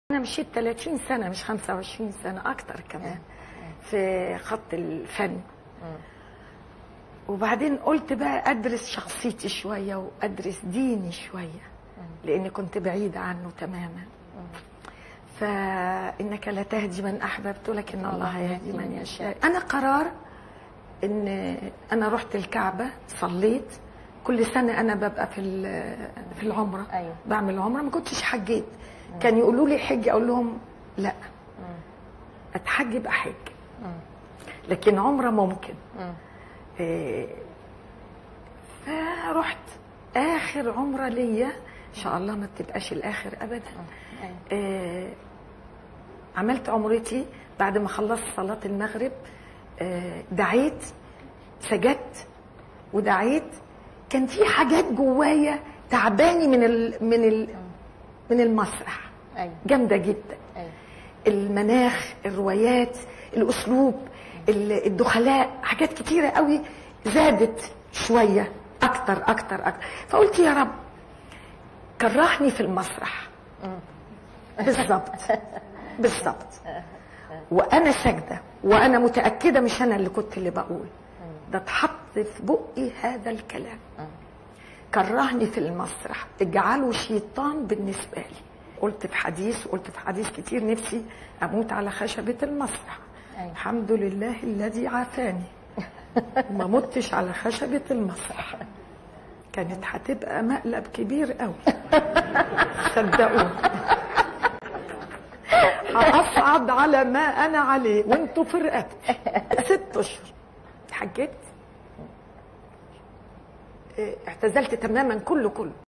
أنا مشيت 30 سنة مش 25 سنة أكتر كمان في خط الفن وبعدين قلت بقى أدرس شخصيتي شوية وأدرس ديني شوية لأني كنت بعيدة عنه تماما فإنك لا تهدي من أحببت لكن الله يهدي من يشاء أنا قرار إن أنا رحت الكعبة صليت كل سنة أنا ببقى في ال- في العمرة أيوة. بعمل عمرة ما كنتش حجيت كان يقولوا لي حج أقول لهم لا أتحج يبقى حج لكن عمرة ممكن إيه، فرحت آخر عمرة ليا إن شاء الله ما بتبقاش الآخر أبدا إيه، عملت عمرتي بعد ما خلصت صلاة المغرب آه، دعيت سجدت ودعيت كان في حاجات جوايا تعباني من ال من ال من المسرح ايوه جامده جدا ايوه المناخ الروايات الاسلوب ال- الدخلاء حاجات كتيره قوي زادت شويه اكتر اكتر اكتر فقلت يا رب كرهني في المسرح بالظبط بالظبط وانا ساجده وانا متاكده مش انا اللي كنت اللي بقول ده اتحط في بقي هذا الكلام كرهني في المسرح اجعله شيطان بالنسبه لي قلت في حديث قلت في حديث كتير نفسي اموت على خشبه المسرح أيوة. الحمد لله الذي عافاني وما متش على خشبه المسرح كانت هتبقى مقلب كبير قوي صدقوني هأصعد على ما أنا عليه وانتوا في رقبتي ست أشهر حجيت إيه، اعتزلت تماما كله كله